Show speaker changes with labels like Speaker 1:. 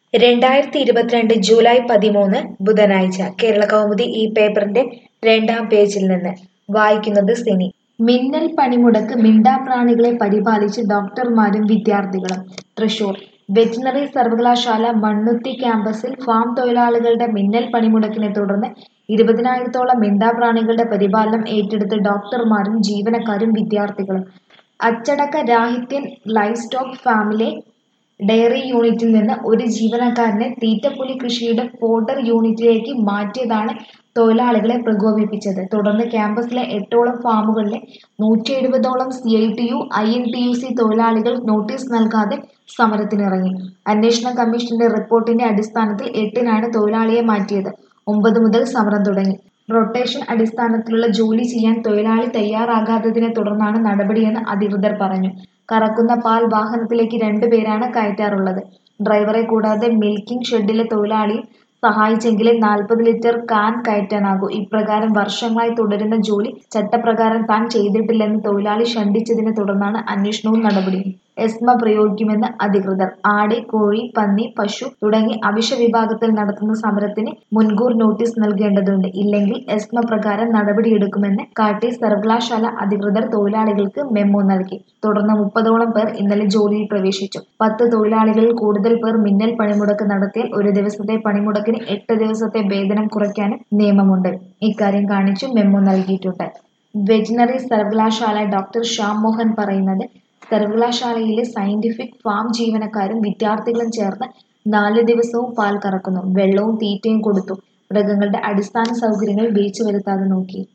Speaker 1: രണ്ടായിരത്തി ഇരുപത്തിരണ്ട് ജൂലൈ പതിമൂന്ന് ബുധനാഴ്ച കേരള കൗമുദി ഈ പേപ്പറിന്റെ രണ്ടാം പേജിൽ നിന്ന് വായിക്കുന്നത് സിനി
Speaker 2: മിന്നൽ പണിമുടക്ക് മിണ്ടാപ്രാണികളെ പരിപാലിച്ച് ഡോക്ടർമാരും വിദ്യാർത്ഥികളും തൃശൂർ വെറ്റിനറി സർവകലാശാല മണ്ണുത്തി ക്യാമ്പസിൽ ഫാം തൊഴിലാളികളുടെ മിന്നൽ പണിമുടക്കിനെ തുടർന്ന് ഇരുപതിനായിരത്തോളം മിണ്ടാപ്രാണികളുടെ പരിപാലനം ഏറ്റെടുത്ത് ഡോക്ടർമാരും ജീവനക്കാരും വിദ്യാർത്ഥികളും അച്ചടക്ക രാഹിത്യൻ ലൈഫ് സ്റ്റോക്ക് ഫാമിലെ ഡയറി യൂണിറ്റിൽ നിന്ന് ഒരു ജീവനക്കാരനെ തീറ്റപ്പുലി കൃഷിയുടെ ഫോഡർ യൂണിറ്റിലേക്ക് മാറ്റിയതാണ് തൊഴിലാളികളെ പ്രകോപിപ്പിച്ചത് തുടർന്ന് ക്യാമ്പസിലെ എട്ടോളം ഫാമുകളിലെ നൂറ്റി എഴുപതോളം C I T U I N T U C തൊഴിലാളികൾ നോട്ടീസ് നൽകാതെ സമരത്തിനിറങ്ങി അന്വേഷണ കമ്മീഷന്റെ റിപ്പോർട്ടിന്റെ അടിസ്ഥാനത്തിൽ എട്ടിനാണ് തൊഴിലാളിയെ മാറ്റിയത് ഒമ്പത് മുതൽ സമരം തുടങ്ങി റൊട്ടേഷൻ അടിസ്ഥാനത്തിലുള്ള ജോലി ചെയ്യാൻ തൊഴിലാളി തയ്യാറാകാത്തതിനെ തുടർന്നാണ് നടപടിയെന്ന് അധികൃതർ പറഞ്ഞു കറക്കുന്ന പാൽ വാഹനത്തിലേക്ക് രണ്ടുപേരാണ് കയറ്റാറുള്ളത് ഡ്രൈവറെ കൂടാതെ മിൽക്കിംഗ് ഷെഡിലെ തൊഴിലാളിയും സഹായിച്ചെങ്കിലേ നാൽപ്പത് ലിറ്റർ കാൻ കയറ്റാനാകൂ ഇപ്രകാരം വർഷങ്ങളായി തുടരുന്ന ജോലി ചട്ടപ്രകാരം താൻ ചെയ്തിട്ടില്ലെന്ന് തൊഴിലാളി ശണ്ഠിച്ചതിനെ തുടർന്നാണ് അന്വേഷണവും നടപടിയും എസ്മ പ്രയോഗിക്കുമെന്ന് അധികൃതർ ആട് കോഴി പന്നി പശു തുടങ്ങി അവിഷ വിഭാഗത്തിൽ നടത്തുന്ന സമരത്തിന് മുൻകൂർ നോട്ടീസ് നൽകേണ്ടതുണ്ട് ഇല്ലെങ്കിൽ എസ്മ പ്രകാരം നടപടിയെടുക്കുമെന്ന് കാട്ടി സർവകലാശാല അധികൃതർ തൊഴിലാളികൾക്ക് മെമ്മോ നൽകി തുടർന്ന് മുപ്പതോളം പേർ ഇന്നലെ ജോലിയിൽ പ്രവേശിച്ചു പത്ത് തൊഴിലാളികളിൽ കൂടുതൽ പേർ മിന്നൽ പണിമുടക്ക് നടത്തിയാൽ ഒരു ദിവസത്തെ പണിമുടക്കിന് എട്ട് ദിവസത്തെ വേതനം കുറയ്ക്കാനും നിയമമുണ്ട് ഇക്കാര്യം കാണിച്ചു മെമ്മോ നൽകിയിട്ടുണ്ട് വെറ്റിനറി സർവകലാശാല ഡോക്ടർ ശ്യാം മോഹൻ പറയുന്നത് സർവകലാശാലയിലെ സയന്റിഫിക് ഫാം ജീവനക്കാരും വിദ്യാർത്ഥികളും ചേർന്ന് നാല് ദിവസവും പാൽ കറക്കുന്നു വെള്ളവും തീറ്റയും കൊടുത്തു മൃഗങ്ങളുടെ അടിസ്ഥാന സൗകര്യങ്ങൾ വീഴ്ച വരുത്താതെ നോക്കി